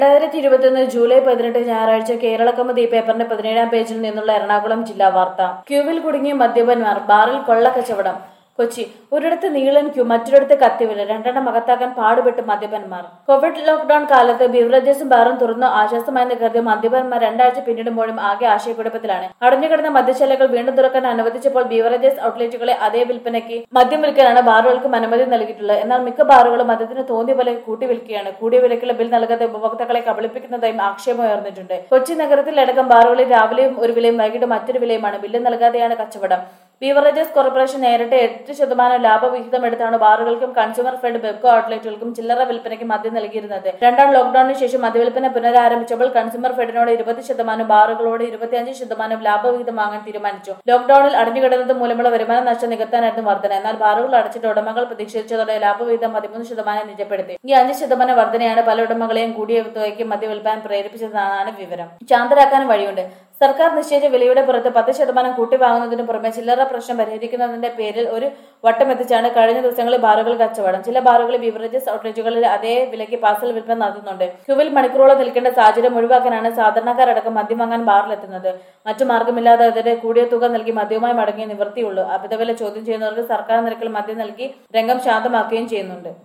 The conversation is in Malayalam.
രണ്ടായിരത്തി ഇരുപത്തിയൊന്ന് ജൂലൈ പതിനെട്ട് ഞായറാഴ്ച കേരള കൗമുദി പേപ്പറിന്റെ പതിനേഴാം പേജിൽ നിന്നുള്ള എറണാകുളം ജില്ലാ വാർത്ത ക്യൂവിൽ കുടുങ്ങിയ മദ്യപന്മാർ ബാറിൽ കൊള്ളക്കച്ചവടം കൊച്ചി ഒരിടത്ത് നീളൻ ക്യൂ മറ്റൊരിടത്ത് കത്തിവില രണ്ടെണ്ണം അകത്താക്കാൻ പാടുപെട്ട് മദ്യപന്മാർ കോവിഡ് ലോക്ഡൌൺ കാലത്ത് ബിവറേജസും ബാറും തുറന്ന് ആശ്വാസമായി കരുതിയ മദ്യപന്മാർ രണ്ടാഴ്ച പിന്നിടുമ്പോഴും ആകെ ആശയക്കുഴപ്പത്തിലാണ് അടഞ്ഞുകിടന്ന മദ്യശാലകൾ വീണ്ടും തുറക്കാൻ അനുവദിച്ചപ്പോൾ ബിവറേജസ് ഔട്ട്ലെറ്റുകളെ അതേ വിൽപ്പനയ്ക്ക് മദ്യം വിൽക്കാനാണ് ബാറുകൾക്കും അനുമതി നൽകിയിട്ടുള്ളത് എന്നാൽ മിക്ക ബാറുകളും മദ്യത്തിന് തോന്നിയ പോലെ കൂട്ടി വിൽക്കുകയാണ് കൂടിയ വിലക്കുള്ള ബിൽ നൽകാതെ ഉപഭോക്താക്കളെ കബളിപ്പിക്കുന്നതായും ആക്ഷേപം ഉയർന്നിട്ടുണ്ട് കൊച്ചി നഗരത്തിലടക്കം ബാറുകളിൽ രാവിലെയും ഒരു വിലയും വൈകിട്ട് മറ്റൊരു വിലയുമാണ് ബില്ല് നൽകാതെയാണ് കച്ചവടം ബീവറേജസ് കോർപ്പറേഷൻ നേരിട്ട് എട്ട് ശതമാനം ലാഭവിഹിതം എടുത്താണ് ബാറുകൾക്കും കൺസ്യൂമർ ഫെഡ് ബെബ്കോ ഔട്ട്ലെറ്റുകൾക്കും ചില്ലറ വിൽപ്പനയ്ക്ക് മദ്യം നൽകിയിരുന്നത് രണ്ടാം ലോക്ഡൌണിന് ശേഷം മദ്യവിൽപ്പന പുനരാരംഭിച്ചപ്പോൾ കൺസ്യൂമർ ഫെഡിനോട് ഇരുപത് ശതമാനം ബാറുകളോട് ഇരുപത്തിയഞ്ച് ശതമാനം ലാഭവിഹിതം വാങ്ങാൻ തീരുമാനിച്ചു ലോക്ഡൌണിൽ അടഞ്ഞുകിടന്നത് മൂലമുള്ള വരുമാന നഷ്ടം നികത്താനായിരുന്നു വർധന എന്നാൽ ബാറുകൾ അടച്ചിട്ട് ഉടമകൾ പ്രതീക്ഷിച്ചതോടെ ലാഭവിഹിതം പതിമൂന്ന് ശതമാനം നിജപ്പെടുത്തി ഈ അഞ്ച് ശതമാനം വർധനയാണ് പല ഉടമകളെയും കൂടിയ തുകയ്ക്ക് മദ്യവിൽപ്പാൻ പ്രേരിപ്പിച്ചതെന്നാണ് വിവരം ശാന്തരാക്കാൻ വഴിയുണ്ട് സർക്കാർ നിശ്ചയിച്ച വിലയുടെ പുറത്ത് പത്ത് ശതമാനം കൂട്ടി വാങ്ങുന്നതിന് പുറമെ ചില്ലറ പ്രശ്നം പരിഹരിക്കുന്നതിന്റെ പേരിൽ ഒരു വട്ടം എത്തിച്ചാണ് കഴിഞ്ഞ ദിവസങ്ങളിൽ ബാറുകൾ കച്ചവടം ചില ബാറുകളിൽ ബിവറേജസ് ഔട്ട്ലെറ്റുകളിൽ അതേ വിലയ്ക്ക് പാർസൽ വിൽപ്പന നടത്തുന്നുണ്ട് ക്യൂവിൽ മണിക്കൂറോളം നിൽക്കേണ്ട സാഹചര്യം ഒഴിവാക്കാനാണ് സാധാരണക്കാരടക്കം മദ്യം വാങ്ങാൻ ബാറിലെത്തുന്നത് മറ്റു മാർഗമില്ലാതെ അതിന്റെ കൂടിയ തുക നൽകി മദ്യവുമായി മടങ്ങിയ നിവൃത്തിയുള്ളൂ അമിതവില ചോദ്യം ചെയ്യുന്നവർക്ക് സർക്കാർ നിരക്കിൽ മദ്യം നൽകി രംഗം ശാന്തമാക്കുകയും ചെയ്യുന്നുണ്ട്